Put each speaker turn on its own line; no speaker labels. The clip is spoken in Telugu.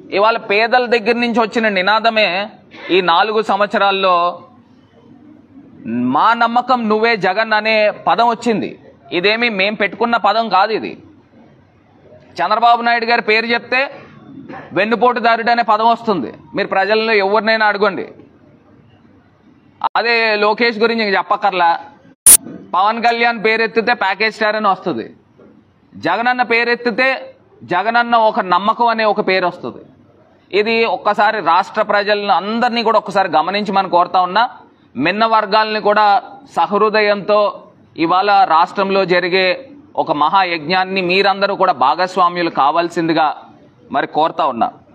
ఇవాళ పేదల దగ్గర నుంచి వచ్చిన నినాదమే ఈ నాలుగు సంవత్సరాల్లో మా నమ్మకం నువ్వే జగన్ అనే పదం వచ్చింది ఇదేమి మేం పెట్టుకున్న పదం కాదు ఇది చంద్రబాబు నాయుడు గారి పేరు చెప్తే వెన్నుపోటుదారుడు అనే పదం వస్తుంది మీరు ప్రజల్లో ఎవరినైనా అడగండి అదే లోకేష్ గురించి ఇంక చెప్పక్కర్లా పవన్ కళ్యాణ్ పేరు ఎత్తితే ప్యాకేజ్ స్టార్ అని వస్తుంది జగనన్న పేరు ఎత్తితే జగనన్న ఒక నమ్మకం అనే ఒక పేరు వస్తుంది ఇది ఒక్కసారి రాష్ట్ర ప్రజలను అందరినీ కూడా ఒక్కసారి గమనించి మనం కోరుతా ఉన్నా మిన్న వర్గాల్ని కూడా సహృదయంతో ఇవాళ రాష్ట్రంలో జరిగే ఒక మహాయజ్ఞాన్ని మీరందరూ కూడా భాగస్వామ్యులు కావాల్సిందిగా మరి కోరుతా ఉన్నా